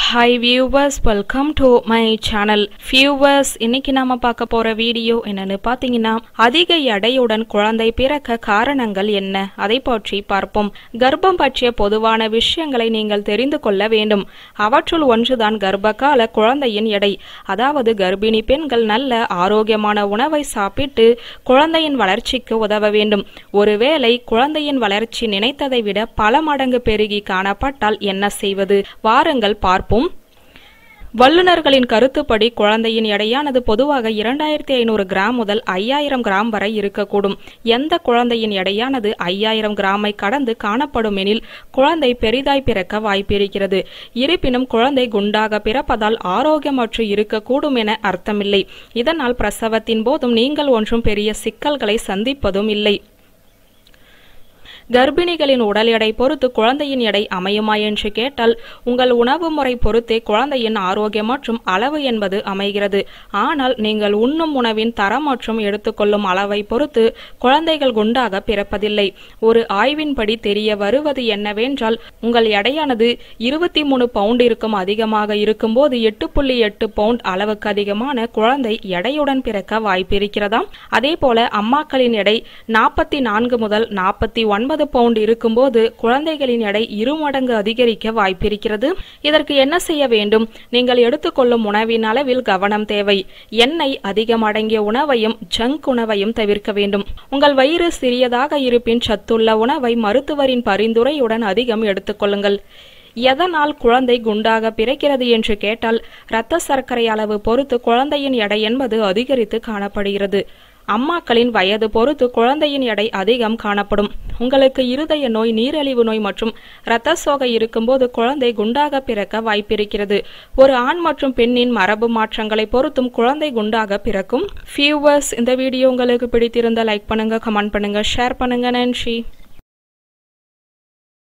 hi viewers welcome to my channel viewers இன்னைக்கு நாம பார்க்க போற வீடியோ என்னன்னு பார்த்தீங்கன்னா அதிக எடையுடன் குழந்தை பிறக்க காரணங்கள் என்ன அதை பற்றி பார்ப்போம் கர்ப்பம் பற்றிய பொதுவான விஷயங்களை நீங்கள் தெரிந்து கொள்ள வேண்டும் அவற்றுள் ஒன்றுதான் கர்ப்பகால குழந்தையின் எடை அதாவது கர்ப்பிணி பெண்கள் நல்ல ஆரோக்கியமான உணவை சாப்பிட்டு குழந்தையின் வளர்ச்சிக்கு உதவ வேண்டும் ஒருவேளை குழந்தையின் வளர்ச்சி நினைத்ததை விட பல மடங்கு பெருகி காணப்பட்டால் என்ன செய்வது வாருங்கள் பார்ப்போம் வல்லுநர்களின் கருத்துப்படி குழந்தையின் எடையானது பொதுவாக இரண்டாயிரத்தி ஐநூறு கிராம் முதல் ஐயாயிரம் கிராம் வரை இருக்கக்கூடும் எந்த குழந்தையின் எடையானது ஐயாயிரம் கிராமை கடந்து காணப்படும் எனில் குழந்தை பெரிதாய் பிறக்க வாய்ப்பிருக்கிறது இருப்பினும் குழந்தை குண்டாக பிறப்பதால் ஆரோக்கியமற்று இருக்கக்கூடும் என அர்த்தமில்லை இதனால் பிரசவத்தின் போதும் நீங்கள் ஒன்றும் பெரிய சிக்கல்களை சந்திப்பதும் இல்லை கர்ப்பிணிகளின் உடல் எடை பொறுத்து குழந்தையின் எடை அமையுமா என்று கேட்டால் உங்கள் உணவு முறை பொறுத்தே குழந்தையின் ஆரோக்கியம் மற்றும் அளவு என்பது அமைகிறது ஆனால் நீங்கள் உண்ணும் உணவின் தரம் மற்றும் எடுத்துக்கொள்ளும் அளவை பொறுத்து குழந்தைகள் குண்டாக பிறப்பதில்லை ஒரு ஆய்வின்படி தெரிய வருவது என்னவென்றால் உங்கள் எடையானது இருபத்தி மூணு பவுண்டிற்கும் அதிகமாக இருக்கும்போது எட்டு புள்ளி எட்டு பவுண்ட் அளவுக்கு அதிகமான குழந்தை எடையுடன் பிறக்க வாய்ப்பிருக்கிறதாம் அதே போல அம்மாக்களின் எடை நாற்பத்தி நான்கு முதல் நாற்பத்தி ஒன்பது பவுண்ட் இருக்கும்போது குழந்தைகளின் எடை இரு மடங்கு அதிகரிக்க வாய்ப்பிருக்கிறது இதற்கு என்ன செய்ய வேண்டும் நீங்கள் எடுத்துக்கொள்ளும் உணவின் அளவில் கவனம் தேவை எண்ணெய் அதிகம் அடங்கிய உணவையும் ஜங்க் உணவையும் தவிர்க்க வேண்டும் உங்கள் வயிறு சிறியதாக இருப்பின் சத்துள்ள உணவை மருத்துவரின் பரிந்துரையுடன் அதிகம் எடுத்துக்கொள்ளுங்கள் எதனால் குழந்தை குண்டாக பிறக்கிறது என்று கேட்டால் இரத்த சர்க்கரை அளவு பொறுத்து குழந்தையின் எடை என்பது அதிகரித்து காணப்படுகிறது அம்மாக்களின் வயது பொறுத்து குழந்தையின் எடை அதிகம் காணப்படும் உங்களுக்கு இருதய நோய் நீரிழிவு நோய் மற்றும் இரத்த சோகை இருக்கும்போது குழந்தை குண்டாக பிறக்க வாய்ப்பிருக்கிறது ஒரு ஆண் மற்றும் பெண்ணின் மரபு மாற்றங்களை பொறுத்தும் குழந்தை குண்டாக பிறக்கும் ஃபியூவர்ஸ் இந்த வீடியோ உங்களுக்கு பிடித்திருந்த லைக் பண்ணுங்க கமெண்ட் பண்ணுங்க ஷேர் பண்ணுங்க நன்றி